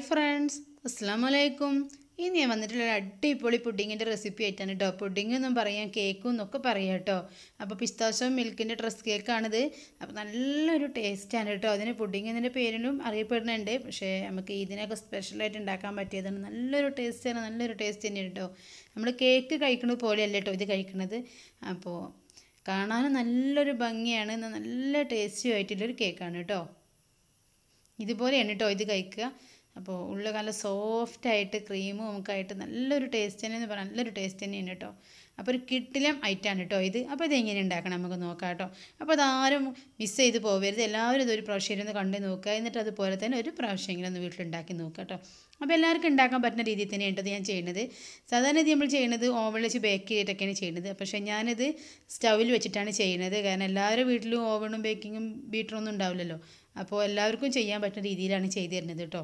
friends അസ്സാം വലൈക്കും ഇന്ന് ഞാൻ വന്നിട്ടുള്ള ഒരു അടിപൊളി പുഡിങ്ങിൻ്റെ റെസിപ്പി ആയിട്ടാണ് കേട്ടോ പുഡിംഗ് എന്നും പറയാം കേക്കും എന്നൊക്കെ പറയാം കേട്ടോ അപ്പോൾ പിസ്താശോ മിൽക്കിൻ്റെ ഡ്രസ് കേക്കാണിത് അപ്പോൾ നല്ലൊരു ടേസ്റ്റാണ് കേട്ടോ അതിന് പുഡിംഗ് എന്നതിൻ്റെ പേരിലും അറിയപ്പെടുന്നുണ്ട് പക്ഷേ നമുക്ക് ഇതിനൊക്കെ സ്പെഷ്യലായിട്ട് ഉണ്ടാക്കാൻ പറ്റിയതാണ് നല്ലൊരു ടേസ്റ്റാണ് നല്ലൊരു ടേസ്റ്റ് തന്നെയാണ് കേട്ടോ നമ്മൾ കേക്ക് കഴിക്കുന്നത് പോലെയല്ല കേട്ടോ ഇത് കഴിക്കുന്നത് അപ്പോൾ കാണാനും നല്ലൊരു ഭംഗിയാണ് എന്നാൽ നല്ല ടേസ്റ്റി ആയിട്ടുള്ളൊരു കേക്കാണ് കേട്ടോ ഇതുപോലെയാണ് കേട്ടോ ഇത് കഴിക്കുക അപ്പോൾ ഉള്ള നല്ല സോഫ്റ്റ് ആയിട്ട് ക്രീമും ഒക്കെ ആയിട്ട് നല്ലൊരു ടേസ്റ്റ് തന്നെയെന്ന് പറയാം നല്ലൊരു ടേസ്റ്റ് തന്നെയാണ് കേട്ടോ അപ്പോൾ ഒരു കിട്ടിലം ഐറ്റാണ് കേട്ടോ ഇത് അപ്പോൾ ഇത് എങ്ങനെ ഉണ്ടാക്കണം നമുക്ക് നോക്കാം കേട്ടോ അപ്പോൾ അതാരും മിസ് ചെയ്ത് പോകരുത് എല്ലാവരും ഇതൊരു പ്രാവശ്യം ഇരുന്ന് കണ്ട് നോക്കുക എന്നിട്ട് അതുപോലെ തന്നെ ഒരു പ്രാവശ്യമെങ്കിലും ഒന്ന് വീട്ടിലുണ്ടാക്കി നോക്കുക കേട്ടോ അപ്പോൾ എല്ലാവർക്കും ഉണ്ടാക്കാൻ പറ്റുന്ന രീതിയിൽ തന്നെയാണ് കേട്ടോ ഞാൻ ചെയ്യുന്നത് സാധാരണ ഇത് നമ്മൾ ചെയ്യുന്നത് ഓവനിൽ വെച്ച് ബേക്ക് ചെയ്തിട്ടൊക്കെയാണ് ചെയ്യുന്നത് പക്ഷേ ഞാനിത് സ്റ്റൗവിൽ വെച്ചിട്ടാണ് ചെയ്യുന്നത് കാരണം എല്ലാവരുടെ വീട്ടിലും ഓവണും ബേക്കിങ്ങും ബീറ്ററും ഒന്നും ഉണ്ടാവില്ലല്ലോ അപ്പോൾ എല്ലാവർക്കും ചെയ്യാൻ പറ്റുന്ന രീതിയിലാണ് ചെയ്തു തരുന്നത് കേട്ടോ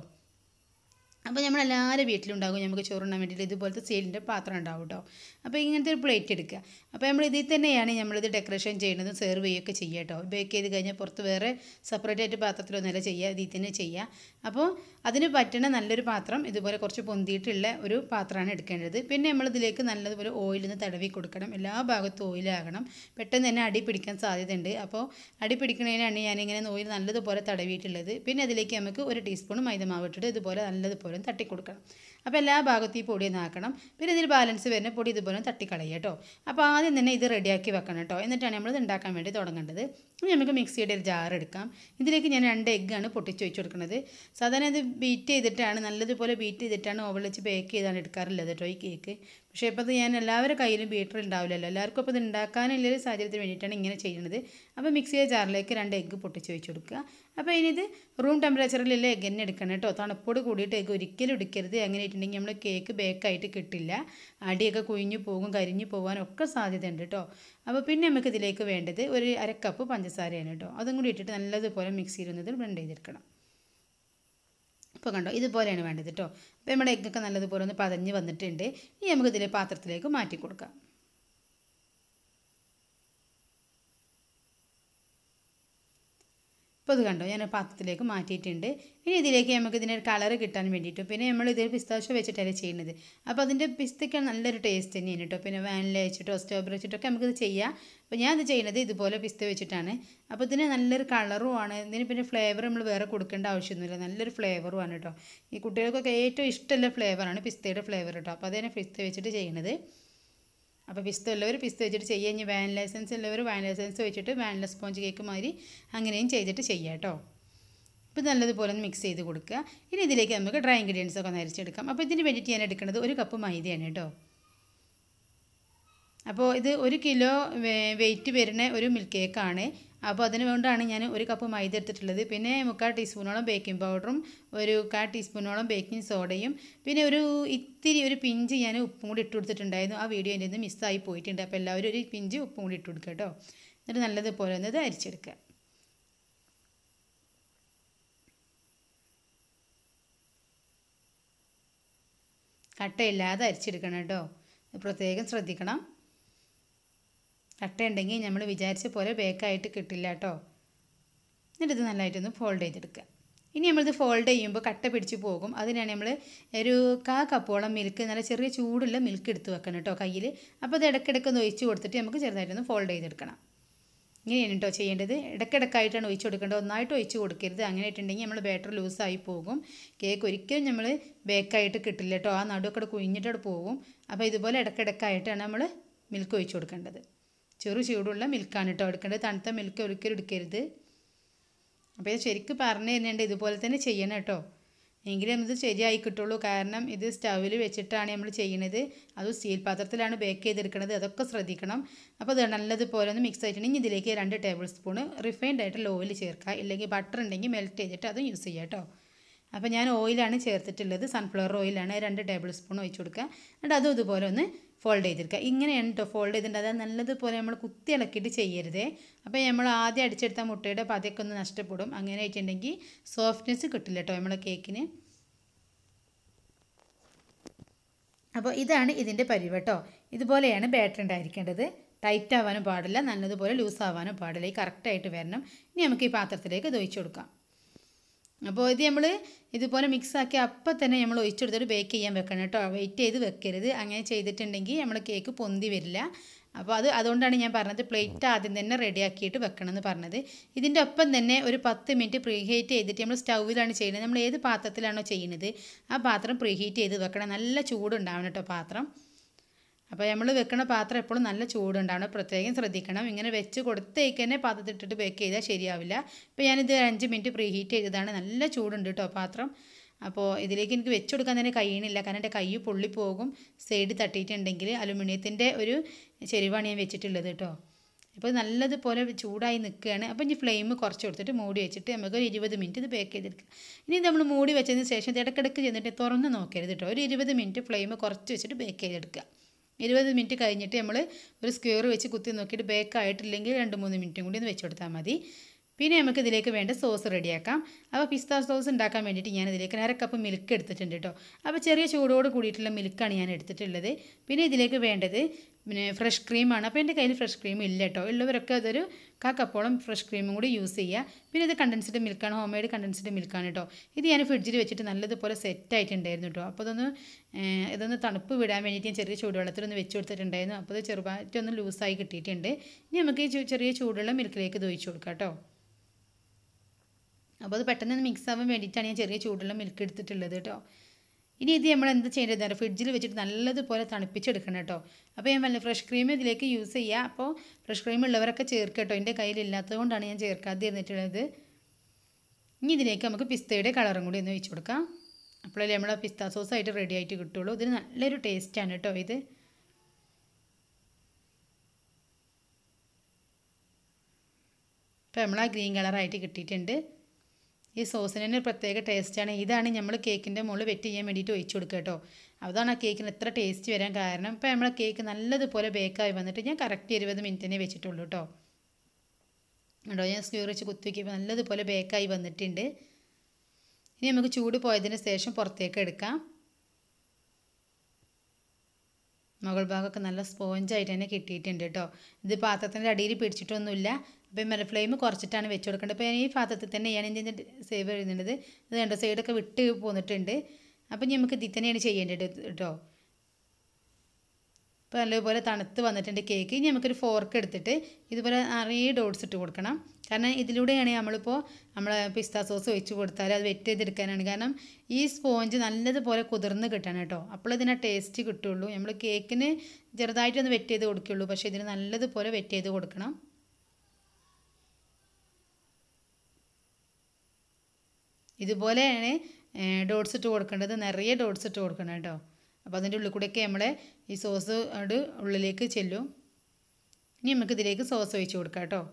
അപ്പോൾ നമ്മൾ എല്ലാവരുടെ വീട്ടിലുണ്ടാകും നമുക്ക് ചോറുണ്ണാൻ വേണ്ടിയിട്ട് ഇതുപോലത്തെ സ്റ്റീലിൻ്റെ പാത്രം ഉണ്ടാവും കേട്ടോ അപ്പോൾ ഇങ്ങനത്തെ ഒരു പ്ലേറ്റ് എടുക്കുക അപ്പോൾ നമ്മൾ ഇതിൽ തന്നെയാണ് നമ്മളിത് ഡെക്കറേഷൻ ചെയ്യുന്നതും സെർവ് ചെയ്യുകയൊക്കെ ചെയ്യുക കേട്ടോ ബേക്ക് ചെയ്ത് കഴിഞ്ഞാൽ പുറത്ത് വേറെ സെപ്പറേറ്റ് ആയിട്ട് പാത്രത്തിലൊന്നുമല്ല ചെയ്യുക ഇതിൽ തന്നെ ചെയ്യുക അപ്പോൾ അതിന് പറ്റുന്ന നല്ലൊരു പാത്രം ഇതുപോലെ കുറച്ച് പൊന്തിയിട്ടുള്ള ഒരു പാത്രമാണ് എടുക്കേണ്ടത് പിന്നെ നമ്മളിതിലേക്ക് നല്ലതുപോലെ ഓയിലൊന്ന് തടവി കൊടുക്കണം എല്ലാ ഭാഗത്തും ഓയിലാകണം പെട്ടെന്ന് തന്നെ അടി പിടിക്കാൻ സാധ്യതയുണ്ട് അപ്പോൾ അടി പിടിക്കുന്നതിനാണ് ഞാനിങ്ങനെ ഓയിൽ നല്ലതുപോലെ തടവിയിട്ടുള്ളത് പിന്നെ അതിലേക്ക് നമുക്ക് ഒരു ടീസ്പൂൺ മൈദമാവ് ഇട്ടിട്ട് ഇതുപോലെ നല്ലതുപോലെ തട്ടി കൊടുക്കണം അപ്പോൾ എല്ലാ ഭാഗത്തും ഈ പൊടി ഒന്ന് ആക്കണം പിന്നെ ഇതിൽ ബാലൻസ് വരുന്ന പൊടി ഇതുപോലെ തട്ടിക്കളയുക കേട്ടോ അപ്പോൾ ആദ്യം തന്നെ ഇത് റെഡിയാക്കി വെക്കണം കേട്ടോ എന്നിട്ടാണ് നമ്മൾ ഇത് ഉണ്ടാക്കാൻ വേണ്ടി തുടങ്ങേണ്ടത് ഇനി നമുക്ക് മിക്സിയുടെ ഒരു ജാർ എടുക്കാം ഇതിലേക്ക് ഞാൻ രണ്ട് എഗ്ഗാണ് പൊട്ടിച്ച് വെച്ച് കൊടുക്കുന്നത് സാധാരണ ഇത് ബീറ്റ് ചെയ്തിട്ടാണ് നല്ലതുപോലെ ബീറ്റ് ചെയ്തിട്ടാണ് ഓവൻ വെച്ച് ബേക്ക് ചെയ്താണ് എടുക്കാറുള്ളത് കേട്ടോ ഈ കേക്ക് പക്ഷേ ഇപ്പോൾ ഇത് ഞാൻ എല്ലാവരുടെ കയ്യിലും ബീറ്റർ ഉണ്ടാവില്ലല്ലോ എല്ലാവർക്കും അപ്പോൾ ഇത് ഉണ്ടാക്കാനുള്ളൊരു സാഹചര്യത്തിന് വേണ്ടിയിട്ടാണ് ഇങ്ങനെ ചെയ്യുന്നത് അപ്പോൾ മിക്സിയുടെ ജാറിലേക്ക് രണ്ട് എഗ്ഗ് പൊട്ടിച്ച് വെച്ച് കൊടുക്കുക അപ്പോൾ ഇനി ഇത് റൂം ടെമ്പറേച്ചറിലുള്ള എഗ്ഗ് തന്നെ എടുക്കണം കേട്ടോ തണുപ്പോട് കൂടിയിട്ട് എഗ്ഗ് ഒരിക്കലും എടുക്കരുത് അങ്ങനെ ഇട്ടുണ്ടെങ്കിൽ നമ്മൾ കേക്ക് ബേക്കായിട്ട് കിട്ടില്ല അടിയൊക്കെ കുഴിഞ്ഞു പോകും കരിഞ്ഞു പോകാനൊക്കെ സാധ്യതയുണ്ട് കേട്ടോ അപ്പോൾ പിന്നെ നമുക്ക് ഇതിലേക്ക് വേണ്ടത് ഒരു അര കപ്പ് പഞ്ചസാരയാണ് കേട്ടോ അതും കൂടി ഇട്ടിട്ട് നല്ലതുപോലെ മിക്സിയിൽ ഒന്ന് ബ്ലെൻഡ് ചെയ്തെടുക്കണം ഇപ്പോൾ കണ്ടോ ഇതുപോലെയാണ് വേണ്ടത് കേട്ടോ അപ്പോൾ നമ്മുടെ എഗ്ഗൊക്കെ നല്ലതുപോലെ ഒന്ന് പതഞ്ഞ് വന്നിട്ടുണ്ട് ഇനി നമുക്ക് ഇതിലെ പാത്രത്തിലേക്ക് മാറ്റി കൊടുക്കാം ഇപ്പോൾ ഇത് കണ്ടോ ഞാൻ പാത്രത്തിലേക്ക് മാറ്റിയിട്ടുണ്ട് ഇനി ഇതിലേക്ക് നമുക്ക് ഇതിൻ്റെ കളർ കിട്ടാൻ വേണ്ടിയിട്ട് പിന്നെ നമ്മൾ ഇതിൽ പിസ്താശോ വെച്ചിട്ടല്ലേ ചെയ്യുന്നത് അപ്പോൾ അതിൻ്റെ പിസ്തയ്ക്ക് നല്ലൊരു ടേസ്റ്റ് തന്നെയാണ് കേട്ടോ പിന്നെ വാനില വെച്ചിട്ടോ സ്ട്രോബെറി വെച്ചിട്ടൊക്കെ നമുക്കിത് ചെയ്യാം അപ്പോൾ ഞാൻ ഇത് ചെയ്യുന്നത് ഇതുപോലെ പിസ്ത വെച്ചിട്ടാണ് അപ്പോൾ ഇതിന് നല്ലൊരു കളറും ആണ് ഇതിന് പിന്നെ ഫ്ലേവർ നമ്മൾ വേറെ കൊടുക്കേണ്ട ആവശ്യമൊന്നുമില്ല നല്ലൊരു ഫ്ലേവറും ആണ് കേട്ടോ ഈ കുട്ടികൾക്കൊക്കെ ഏറ്റവും ഇഷ്ടമുള്ള ഫ്ലേവറാണ് പിസ്തയുടെ ഫ്ലേവർ കേട്ടോ അപ്പോൾ അതിനെ പിസ്ത വെച്ചിട്ട് ചെയ്യുന്നത് അപ്പോൾ പിസ്ത ഉള്ളവർ പിസ്ത വെച്ചിട്ട് ചെയ്യുക ഇനി വാനില എസൻസ് ഉള്ളവർ വാനില എസൻസ് വെച്ചിട്ട് വാനില സ്പോഞ്ച് കേക്ക് മാതിരി അങ്ങനെയും ചെയ്തിട്ട് ചെയ്യാം കേട്ടോ ഇപ്പോൾ നല്ലതുപോലെ ഒന്ന് മിക്സ് ചെയ്ത് കൊടുക്കുക ഇനി ഇതിലേക്ക് നമുക്ക് ഡ്രൈ ഇൻഗ്രീഡിയൻസ് ഒക്കെ ഒന്ന് അരച്ചെടുക്കാം അപ്പോൾ ഇതിന് വേണ്ടിയിട്ട് ഞാൻ എടുക്കുന്നത് ഒരു കപ്പ് മൈദയാണ് കേട്ടോ അപ്പോൾ ഇത് ഒരു കിലോ വെയിറ്റ് വരുന്ന ഒരു മിൽക്ക് കേക്കാണ് അപ്പോൾ അതിന് വേണ്ടിയാണ് ഞാൻ ഒരു കപ്പ് മൈദ എടുത്തിട്ടുള്ളത് പിന്നെ മുക്കാൽ ടീസ്പൂണോളം ബേക്കിംഗ് പൗഡറും ഒരു കാൽ ടീസ്പൂണോളം ബേക്കിംഗ് സോഡയും പിന്നെ ഒരു ഇത്തിരി ഒരു പിഞ്ച് ഞാൻ ഉപ്പും കൂടി ഇട്ട് കൊടുത്തിട്ടുണ്ടായിരുന്നു ആ വീഡിയോ എൻ്റെ നിന്ന് മിസ്സായി പോയിട്ടുണ്ട് അപ്പോൾ എല്ലാവരും ഒരു പിഞ്ച് ഉപ്പും കൂടി ഇട്ട് കൊടുക്കുക കേട്ടോ എന്നിട്ട് നല്ലതുപോലെ ഒന്ന് ഇത് അരിച്ചെടുക്കുക കട്ടയില്ലാതെ അരിച്ചെടുക്കണം കേട്ടോ പ്രത്യേകം ശ്രദ്ധിക്കണം കട്ടയുണ്ടെങ്കിൽ നമ്മൾ വിചാരിച്ച പോലെ ബേക്കായിട്ട് കിട്ടില്ല കേട്ടോ എന്നിട്ട് ഇത് നല്ലതായിട്ടൊന്ന് ഫോൾഡ് ചെയ്തെടുക്കുക ഇനി നമ്മളിത് ഫോൾഡ് ചെയ്യുമ്പോൾ കട്ട പിടിച്ച് പോകും അതിനാണ് നമ്മൾ ഒരു കാ കപ്പോളം മിൽക്ക് നല്ല ചെറിയ ചൂടുള്ള മിൽക്ക് എടുത്ത് വെക്കണം കേട്ടോ കയ്യിൽ അപ്പോൾ അത് ഇടയ്ക്കിടയ്ക്ക് ഒന്ന് ഒഴിച്ച് കൊടുത്തിട്ട് നമുക്ക് ചെറുതായിട്ടൊന്ന് ഫോൾഡ് ചെയ്തെടുക്കണം ഇങ്ങനെയാണ് കേട്ടോ ചെയ്യേണ്ടത് ഇടയ്ക്കിടയ്ക്കായിട്ടാണ് ഒഴിച്ച് കൊടുക്കേണ്ടത് ഒന്നായിട്ട് ഒഴിച്ച് കൊടുക്കരുത് അങ്ങനെ ഇട്ടുണ്ടെങ്കിൽ നമ്മൾ ബാറ്റർ ലൂസായി പോകും കേക്ക് ഒരിക്കലും നമ്മൾ ബേക്കായിട്ട് കിട്ടില്ല കേട്ടോ ആ നടുവൊക്കെ കുഴിഞ്ഞിട്ട് പോകും അപ്പോൾ ഇതുപോലെ ഇടയ്ക്കിടയ്ക്കായിട്ടാണ് നമ്മൾ മിൽക്ക് ഒഴിച്ച് കൊടുക്കേണ്ടത് ചെറു ചൂടുള്ള മിൽക്കാണ് കേട്ടോ എടുക്കേണ്ടത് തണുത്ത മിൽക്ക് ഒരിക്കലും എടുക്കരുത് അപ്പോൾ ഇത് ശരിക്കും പറഞ്ഞു തരുന്നുണ്ട് ഇതുപോലെ തന്നെ ചെയ്യണം കേട്ടോ എങ്കിലേ ഇത് ശരിയായി കിട്ടുള്ളൂ കാരണം ഇത് സ്റ്റൗവിൽ വെച്ചിട്ടാണ് നമ്മൾ ചെയ്യുന്നത് അത് സ്റ്റീൽ പാത്രത്തിലാണ് ബേക്ക് ചെയ്തെടുക്കുന്നത് അതൊക്കെ ശ്രദ്ധിക്കണം അപ്പോൾ അത് നല്ലതുപോലെ ഒന്ന് മിക്സ് ആയിട്ടുണ്ടെങ്കിൽ ഇതിലേക്ക് രണ്ട് ടേബിൾ സ്പൂണ് റിഫൈൻഡ് ആയിട്ടുള്ള ഓയിൽ ചേർക്കുക ഇല്ലെങ്കിൽ ബട്ടർ ഉണ്ടെങ്കിൽ മെൽറ്റ് ചെയ്തിട്ട് അതും യൂസ് ചെയ്യാം കേട്ടോ അപ്പോൾ ഞാൻ ഓയിലാണ് ചേർത്തിട്ടുള്ളത് സൺഫ്ലവർ ഓയിലാണ് രണ്ട് ടേബിൾ സ്പൂൺ ഒഴിച്ച് കൊടുക്കുക എന്നിട്ട് അതും ഇതുപോലെ ഒന്ന് ഫോൾഡ് ചെയ്തെടുക്കുക ഇങ്ങനെയാണ് കേട്ടോ ഫോൾഡ് ചെയ്തിട്ടുണ്ട് അത് നല്ലതുപോലെ നമ്മൾ കുത്തി ഇളക്കിയിട്ട് ചെയ്യരുതേ അപ്പോൾ നമ്മൾ ആദ്യം അടിച്ചെടുത്ത മുട്ടയുടെ പതയൊക്കെ ഒന്ന് നഷ്ടപ്പെടും അങ്ങനെ ആയിട്ടുണ്ടെങ്കിൽ സോഫ്റ്റ്നെസ് കിട്ടില്ല കേട്ടോ നമ്മളെ കേക്കിന് അപ്പോൾ ഇതാണ് ഇതിൻ്റെ പരിവ് കേട്ടോ ഇതുപോലെയാണ് ബാറ്റർ ഉണ്ടായിരിക്കേണ്ടത് ടൈറ്റ് ആവാനും പാടില്ല നല്ലതുപോലെ ലൂസ് ആവാനും പാടില്ല ഈ കറക്റ്റായിട്ട് വരണം ഇനി നമുക്ക് ഈ പാത്രത്തിലേക്ക് ഇത് ഒഴിച്ച് കൊടുക്കാം അപ്പോൾ ഇത് നമ്മൾ ഇതുപോലെ മിക്സ് ആക്കി അപ്പം തന്നെ നമ്മൾ ഒഴിച്ചെടുത്തിട്ട് ബേക്ക് ചെയ്യാൻ വെക്കണം കേട്ടോ വെയിറ്റ് ചെയ്ത് വെക്കരുത് അങ്ങനെ ചെയ്തിട്ടുണ്ടെങ്കിൽ നമ്മൾ കേക്ക് പൊന്തി വരില്ല അപ്പോൾ അത് അതുകൊണ്ടാണ് ഞാൻ പറഞ്ഞത് പ്ലേറ്റ് ആദ്യം തന്നെ റെഡിയാക്കിയിട്ട് വെക്കണം എന്ന് പറഞ്ഞത് ഇതിൻ്റെ ഒപ്പം തന്നെ ഒരു പത്ത് മിനിറ്റ് പ്രീഹീറ്റ് ചെയ്തിട്ട് നമ്മൾ സ്റ്റൗവിലാണ് ചെയ്യുന്നത് നമ്മൾ ഏത് പാത്രത്തിലാണോ ചെയ്യുന്നത് ആ പാത്രം പ്രീഹീറ്റ് ചെയ്ത് വെക്കണം നല്ല ചൂടുണ്ടാവണം കേട്ടോ പാത്രം അപ്പോൾ നമ്മൾ വെക്കുന്ന പാത്രം എപ്പോഴും നല്ല ചൂടുണ്ടാവണം പ്രത്യേകം ശ്രദ്ധിക്കണം ഇങ്ങനെ വെച്ച് കൊടുത്തേക്ക് തന്നെ പാത്രത്തിട്ടിട്ട് ബേക്ക് ചെയ്താൽ ശരിയാവില്ല ഇപ്പോൾ ഞാനിത് അഞ്ച് മിനിറ്റ് പ്രീ ഹീറ്റ് ചെയ്തതാണ് നല്ല ചൂടുണ്ട് കേട്ടോ പാത്രം അപ്പോൾ ഇതിലേക്ക് എനിക്ക് വെച്ച് കൊടുക്കാൻ തന്നെ കഴിയണില്ല കാരണം എൻ്റെ കൈ പൊള്ളിപ്പോകും സൈഡ് തട്ടിയിട്ടുണ്ടെങ്കിൽ അലുമിനിയത്തിൻ്റെ ഒരു ചെരുവാണ് ഞാൻ വെച്ചിട്ടുള്ളത് കേട്ടോ അപ്പോൾ നല്ലതുപോലെ ചൂടായി നിൽക്കുകയാണ് അപ്പോൾ ഇനി ഫ്ലെയിം കുറച്ച് കൊടുത്തിട്ട് മൂടി വെച്ചിട്ട് നമുക്ക് ഒരു ഇരുപത് മിനിറ്റ് ഇത് ബേക്ക് ചെയ്തെടുക്കാം ഇനി നമ്മൾ മൂടി വെച്ചതിന് ശേഷം ഇത് ഇടയ്ക്കിടയ്ക്ക് ചെന്നിട്ട് തുറന്ന് നോക്കരുത് കേട്ടോ ഒരു ഇരുപത് മിനിറ്റ് ഫ്ലെയിം കുറച്ച് വെച്ചിട്ട് ബേക്ക് ചെയ്തെടുക്കുക ഇരുപത് മിനിറ്റ് കഴിഞ്ഞിട്ട് നമ്മൾ ഒരു സ്ക്വയർ വെച്ച് കുത്തി നോക്കിയിട്ട് ബേക്ക് ആയിട്ടില്ലെങ്കിൽ രണ്ട് മൂന്ന് മിനിറ്റും കൂടി ഒന്ന് വെച്ച് കൊടുത്താൽ മതി പിന്നെ നമുക്ക് ഇതിലേക്ക് വേണ്ട സോസ് റെഡിയാക്കാം അപ്പോൾ പിസ്ത സോസ് ഉണ്ടാക്കാൻ വേണ്ടിയിട്ട് ഞാൻ ഇതിലേക്ക് അര കപ്പ് മിൽക്ക് എടുത്തിട്ടുണ്ട് കേട്ടോ അപ്പോൾ ചെറിയ ചൂടോട് കൂടിയിട്ടുള്ള മിൽക്കാണ് ഞാൻ എടുത്തിട്ടുള്ളത് പിന്നെ ഇതിലേക്ക് വേണ്ടത് പിന്നെ ഫ്രഷ് ക്രീമാണ് അപ്പോൾ എൻ്റെ കയ്യിൽ ഫ്രഷ് ക്രീം ഇല്ല കേട്ടോ ഉള്ളവരൊക്കെ അതൊരു കാ കപ്പോളം ഫ്രഷ് ക്രീമും കൂടി യൂസ് ചെയ്യുക പിന്നെ ഇത് കണ്ടൻസ്ഡ് മിൽക്കാണ് ഹോം മെയ്ഡ് കണ്ടൻസ്ഡ് മിൽക്കാണ് കേട്ടോ ഇത് ഞാൻ ഫ്രിഡ്ജിൽ വെച്ചിട്ട് നല്ലതുപോലെ സെറ്റ് ആയിട്ടുണ്ടായിരുന്നു കേട്ടോ അപ്പോൾ ഇതൊന്ന് ഇതൊന്ന് തണുപ്പ് വിടാൻ വേണ്ടിയിട്ട് ഞാൻ ചെറിയ ചൂടുവെള്ളത്തിലൊന്ന് വെച്ച് കൊടുത്തിട്ടുണ്ടായിരുന്നു അപ്പോൾ ഇത് ചെറുതായിട്ടൊന്ന് ലൂസായി കിട്ടിയിട്ടുണ്ട് ഇനി നമുക്ക് ഈ ചെറിയ ചൂടുള്ള മിൽക്കിലേക്ക് ഇത് ഒഴിച്ച് കൊടുക്കാം കേട്ടോ അപ്പോൾ അത് പെട്ടെന്ന് മിക്സ് ആവാൻ വേണ്ടിയിട്ടാണ് ഞാൻ ചെറിയ ചൂടുള്ള മിൽക്ക് എടുത്തിട്ടുള്ളത് കേട്ടോ ഇനി ഇത് നമ്മൾ എന്ത് ചെയ്യേണ്ടത് ഫ്രിഡ്ജിൽ വെച്ചിട്ട് നല്ലതുപോലെ തണുപ്പിച്ചെടുക്കണം കേട്ടോ അപ്പോൾ ഞാൻ വല്ല ഫ്രഷ് ക്രീം ഇതിലേക്ക് യൂസ് ചെയ്യുക അപ്പോൾ ഫ്രഷ് ക്രീം ഉള്ളവരൊക്കെ ചേർക്കുക കേട്ടോ എൻ്റെ കയ്യിലില്ലാത്തത് കൊണ്ടാണ് ഞാൻ ചേർക്കാതെ ഇരുന്നിട്ടുള്ളത് ഇനി ഇതിലേക്ക് നമുക്ക് പിസ്തയുടെ കളറും കൂടി ഒന്ന് ഒഴിച്ച് കൊടുക്കാം അപ്പോഴല്ലേ നമ്മൾ പിസ്ത സോസ് ആയിട്ട് റെഡി ആയിട്ട് കിട്ടുള്ളൂ ഇതിന് നല്ലൊരു ടേസ്റ്റാണ് കേട്ടോ ഇത് ഇപ്പോൾ നമ്മൾ ആ ഗ്രീൻ കളറായിട്ട് കിട്ടിയിട്ടുണ്ട് ഈ സോസിന് തന്നെ ഒരു പ്രത്യേക ടേസ്റ്റാണ് ഇതാണ് നമ്മൾ കേക്കിൻ്റെ മുകളിൽ വെറ്റ് ചെയ്യാൻ വേണ്ടിയിട്ട് ഒഴിച്ചു കൊടുക്കുക കേട്ടോ അതാണ് ആ കേക്കിന് എത്ര ടേസ്റ്റ് വരാൻ കാരണം ഇപ്പോൾ നമ്മളെ കേക്ക് നല്ലതുപോലെ ബേക്കായി വന്നിട്ട് ഞാൻ കറക്റ്റ് ഇരുപത് മിനിറ്റിനെ വെച്ചിട്ടുള്ളൂ കേട്ടോ കേട്ടോ ഞാൻ സ്ക്യൂർ വെച്ച് കുത്തിവെക്കുമ്പോൾ നല്ലതുപോലെ ബേക്കായി വന്നിട്ടുണ്ട് ഇനി നമുക്ക് ചൂട് പോയതിന് ശേഷം പുറത്തേക്ക് എടുക്കാം മുകൾ ഭാഗമൊക്കെ നല്ല സ്പോഞ്ചായിട്ട് തന്നെ കിട്ടിയിട്ടുണ്ട് കേട്ടോ ഇത് പാത്രത്തിൻ്റെ അടിയിൽ പിടിച്ചിട്ടൊന്നുമില്ല അപ്പോൾ മെല ഫ്ലെയിം കുറച്ചിട്ടാണ് വെച്ച് കൊടുക്കേണ്ടത് അപ്പോൾ ഈ പാത്രത്തിൽ തന്നെ ഞാൻ ഇതിൻ്റെ സേവ് എഴുതുന്നത് ഇത് കണ്ടോ സൈഡൊക്കെ വിട്ട് പോന്നിട്ടുണ്ട് അപ്പോൾ ഇനി നമുക്ക് ഇതിൽ തന്നെയാണ് ചെയ്യേണ്ടത് കേട്ടോ ഇപ്പോൾ നല്ലപോലെ തണുത്ത് വന്നിട്ടുണ്ട് കേക്ക് ഇനി നമുക്കൊരു ഫോർക്ക് എടുത്തിട്ട് ഇതുപോലെ നിറയെ ഡോട്ട്സ് ഇട്ട് കൊടുക്കണം കാരണം ഇതിലൂടെയാണ് നമ്മളിപ്പോൾ നമ്മൾ പിസ്ത സോസ് ഒഴിച്ച് കൊടുത്താൽ അത് വെറ്റ് ചെയ്തെടുക്കാനാണ് കാരണം ഈ സ്പോഞ്ച് നല്ലതുപോലെ കുതിർന്ന് കിട്ടണം കേട്ടോ അപ്പോൾ ഇതിന് ടേസ്റ്റ് കിട്ടുള്ളൂ നമ്മൾ കേക്കിന് ചെറുതായിട്ടൊന്ന് വെറ്റ് ചെയ്ത് കൊടുക്കുകയുള്ളൂ പക്ഷേ ഇതിന് നല്ലതുപോലെ വെറ്റ് ചെയ്ത് കൊടുക്കണം ഇതുപോലെയാണ് ഡോട്ട്സ് ഇട്ട് കൊടുക്കേണ്ടത് നിറയെ ഡോട്ട്സ് ഇട്ട് കൊടുക്കണം കേട്ടോ അപ്പോൾ അതിൻ്റെ ഉള്ളിൽ കൂടെയൊക്കെ നമ്മളെ ഈ സോസ് അവിടെ ഉള്ളിലേക്ക് ചെല്ലും ഇനി നമുക്ക് ഇതിലേക്ക് സോസ് ഒഴിച്ച് കൊടുക്കാം കേട്ടോ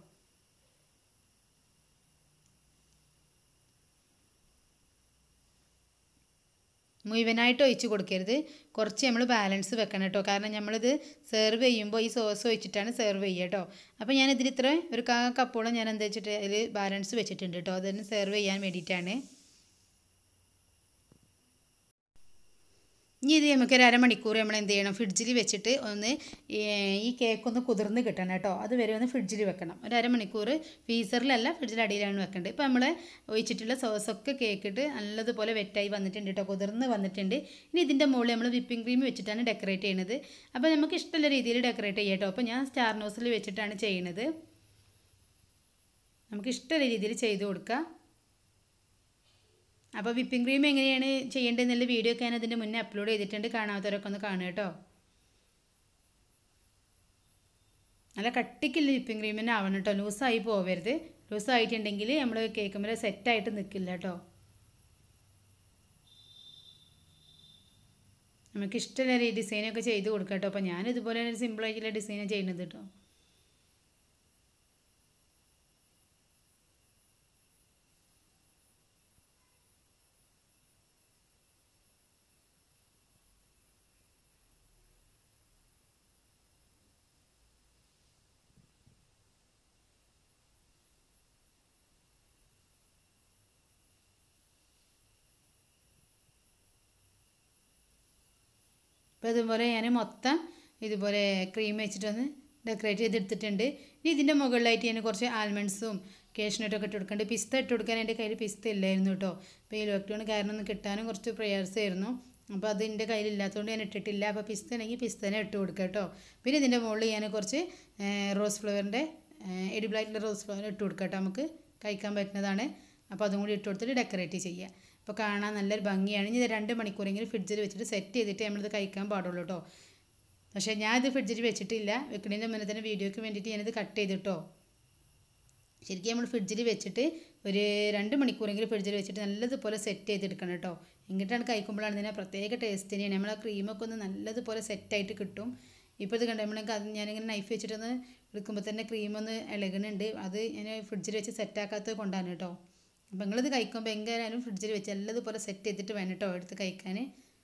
മുഴുവനായിട്ട് ഒഴിച്ച് കൊടുക്കരുത് കുറച്ച് നമ്മൾ ബാലൻസ് വെക്കണം കേട്ടോ കാരണം നമ്മളിത് സെർവ് ചെയ്യുമ്പോൾ ഈ സോസ് ഒഴിച്ചിട്ടാണ് സെർവ് ചെയ്യുക കേട്ടോ അപ്പോൾ ഞാൻ ഇതിൽ ഇത്ര ഒരു കാ കപ്പോളം ഞാൻ എന്താ വെച്ചിട്ട് അതിൽ ബാലൻസ് വെച്ചിട്ടുണ്ട് കേട്ടോ അതിന് സെർവ് ചെയ്യാൻ വേണ്ടിയിട്ടാണ് ഇനി ഇത് നമുക്ക് ഒരു അരമണിക്കൂർ നമ്മൾ എന്ത് ചെയ്യണം ഫ്രിഡ്ജിൽ വെച്ചിട്ട് ഒന്ന് ഈ കേക്ക് ഒന്ന് കുതിർന്ന് കിട്ടണം കേട്ടോ അതുവരെ ഒന്ന് ഫ്രിഡ്ജിൽ വെക്കണം ഒരു അരമണിക്കൂർ ഫ്രീസറിലല്ല ഫ്രിഡ്ജിൽ അടിയിലാണ് വെക്കേണ്ടത് ഇപ്പോൾ നമ്മൾ ഒഴിച്ചിട്ടുള്ള സോസൊക്കെ കേക്കിട്ട് നല്ലതുപോലെ വെറ്റായി വന്നിട്ടുണ്ട് കേട്ടോ കുതിർന്ന് വന്നിട്ടുണ്ട് ഇനി ഇതിൻ്റെ മുകളിൽ നമ്മൾ വിപ്പിംഗ് ക്രീം വെച്ചിട്ടാണ് ഡെക്കറേറ്റ് ചെയ്യുന്നത് അപ്പോൾ നമുക്ക് ഇഷ്ടമുള്ള രീതിയിൽ ഡെക്കറേറ്റ് ചെയ്യാം കേട്ടോ അപ്പോൾ ഞാൻ സ്റ്റാർ നോസിൽ വെച്ചിട്ടാണ് ചെയ്യുന്നത് നമുക്ക് ഇഷ്ടമുള്ള രീതിയിൽ ചെയ്ത് കൊടുക്കുക അപ്പോൾ വിപ്പിംഗ് ക്രീം എങ്ങനെയാണ് ചെയ്യേണ്ടതെന്നുള്ള വീഡിയോ ഒക്കെ ഞാൻ അതിൻ്റെ മുന്നേ അപ്ലോഡ് ചെയ്തിട്ടുണ്ട് കാണാത്തവരൊക്കെ ഒന്ന് കാണുക കേട്ടോ നല്ല കട്ടിക്കുള്ള വിപ്പിംഗ് ക്രീം തന്നെ ആവണം കേട്ടോ ലൂസായി പോവരുത് ലൂസായിട്ടുണ്ടെങ്കിൽ നമ്മൾ കേൾക്കുമ്പോൾ സെറ്റായിട്ട് നിൽക്കില്ല കേട്ടോ നമുക്ക് ഇഷ്ടമുള്ള ഡിസൈനൊക്കെ ചെയ്ത് കൊടുക്കാം കേട്ടോ അപ്പോൾ ഞാൻ ഇതുപോലെ ഒരു സിമ്പിളായിട്ടുള്ള ഡിസൈനാണ് ചെയ്യുന്നത് കേട്ടോ അപ്പോൾ ഇതുപോലെ ഞാൻ മൊത്തം ഇതുപോലെ ക്രീം വെച്ചിട്ടൊന്ന് ഡെക്കറേറ്റ് ചെയ്തെടുത്തിട്ടുണ്ട് ഇനി ഇതിൻ്റെ മുകളിലായിട്ട് ഞാൻ കുറച്ച് ആൽമണ്ട്സും കേഷ്നട്ടൊക്കെ ഇട്ട് കൊടുക്കേണ്ടത് പിസ്ത ഇട്ട് കൊടുക്കാൻ എൻ്റെ കയ്യിൽ പിസ്ത ഇല്ലായിരുന്നു കേട്ടോ അപ്പോൾ ഈ ലോക്ക്ഡൗൺ കാരണം ഒന്ന് കിട്ടാനും കുറച്ച് പ്രയാസമായിരുന്നു അപ്പോൾ അത് എൻ്റെ കയ്യിലില്ലാത്തതുകൊണ്ട് ഞാൻ ഇട്ടിട്ടില്ല അപ്പോൾ പിസ്ത ഉണ്ടെങ്കിൽ പിസ്തനെ ഇട്ട് കൊടുക്കുക കേട്ടോ പിന്നെ ഇതിൻ്റെ മുകളിൽ ഞാൻ കുറച്ച് റോസ് ഫ്ലവറിൻ്റെ എഡിബിളായിട്ടുള്ള റോസ് ഫ്ലവർ ഇട്ട് കൊടുക്കുക കേട്ടോ നമുക്ക് കഴിക്കാൻ പറ്റുന്നതാണ് അപ്പോൾ അതും കൂടി ഇട്ട് കൊടുത്തിട്ട് ഡെക്കറേറ്റ് ചെയ്യുക അപ്പോൾ കാണാൻ നല്ലൊരു ഭംഗിയാണ് ഇനി ഇത് രണ്ട് മണിക്കൂറെങ്കിലും ഫ്രിഡ്ജിൽ വെച്ചിട്ട് സെറ്റ് ചെയ്തിട്ട് നമ്മളിത് കഴിക്കാൻ പാടുള്ളൂ കേട്ടോ പക്ഷേ ഞാനിത് ഫ്രിഡ്ജിൽ വെച്ചിട്ടില്ല വെക്കുന്നതിൻ്റെ മുന്നേ തന്നെ വീഡിയോയ്ക്ക് വേണ്ടിയിട്ട് ഞാനിത് കട്ട് ചെയ്തിട്ടോ ശരിക്കും നമ്മൾ ഫ്രിഡ്ജിൽ വെച്ചിട്ട് ഒരു രണ്ട് മണിക്കൂറെങ്കിലും ഫ്രിഡ്ജിൽ വെച്ചിട്ട് നല്ലതുപോലെ സെറ്റ് ചെയ്തെടുക്കണം കേട്ടോ എങ്കിട്ടാണ് കഴിക്കുമ്പോഴാണ് ഇതിനെ പ്രത്യേക ടേസ്റ്റ് തന്നെയാണ് നമ്മൾ ആ ക്രീമൊക്കെ ഒന്ന് നല്ലതുപോലെ സെറ്റായിട്ട് കിട്ടും ഇപ്പോൾ ഇത് കണ്ടു നമ്മളൊക്കെ അത് ഞാനിങ്ങനെ നൈഫ് വെച്ചിട്ടൊന്ന് എടുക്കുമ്പോൾ തന്നെ ക്രീമൊന്ന് ഇളകുന്നുണ്ട് അത് ഞാൻ ഫ്രിഡ്ജിൽ വെച്ച് സെറ്റാക്കാത്തത് കൊണ്ടാണ് കേട്ടോ അപ്പോൾ നിങ്ങളിത് കഴിക്കുമ്പോൾ എങ്ങനെയാലും ഫ്രിഡ്ജിൽ വെച്ച് നല്ലതുപോലെ സെറ്റ് ചെയ്തിട്ട് വേണം കേട്ടോ എടുത്ത് കഴിക്കാൻ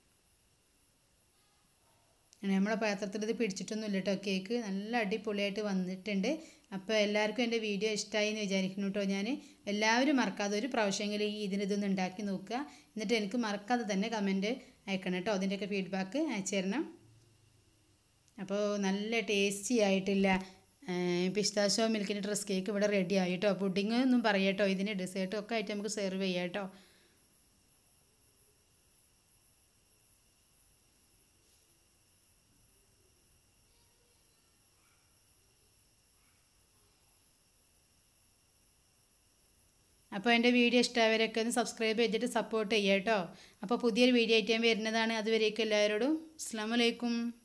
നമ്മളെ പാത്രത്തിൽ ഇത് പിടിച്ചിട്ടൊന്നുമില്ല കേട്ടോ കേക്ക് നല്ല അടിപൊളിയായിട്ട് വന്നിട്ടുണ്ട് അപ്പോൾ എല്ലാവർക്കും എൻ്റെ വീഡിയോ ഇഷ്ടമായി എന്ന് വിചാരിക്കുന്നു കേട്ടോ ഞാൻ എല്ലാവരും മറക്കാതെ ഒരു പ്രാവശ്യമെങ്കിലും ഈ ഇതിന് ഇതൊന്ന് ഉണ്ടാക്കി നോക്കുക എന്നിട്ട് എനിക്ക് മറക്കാതെ തന്നെ കമൻറ്റ് അയക്കണം കേട്ടോ അതിൻ്റെയൊക്കെ ഫീഡ്ബാക്ക് അയച്ചു തരണം അപ്പോൾ നല്ല ടേസ്റ്റി ആയിട്ടില്ല പിസ്താശോ മിൽക്കിൻ്റെ ഡ്രസ് കേക്ക് ഇവിടെ റെഡി ആയി കേട്ടോ പുഡിങ് ഒന്നും പറയട്ടോ ഇതിന് ഡെസേർട്ടും ഒക്കെ ആയിട്ട് നമുക്ക് സെർവ് ചെയ്യാം കേട്ടോ അപ്പോൾ എൻ്റെ വീഡിയോ ഇഷ്ടമായവരൊക്കെ ഒന്ന് സബ്സ്ക്രൈബ് ചെയ്തിട്ട് സപ്പോർട്ട് ചെയ്യാം കേട്ടോ അപ്പോൾ പുതിയൊരു വീഡിയോ ആയിട്ട് ഞാൻ വരുന്നതാണ് അതുവരേക്കും എല്ലാവരോടും അസ്സാം വലൈക്കും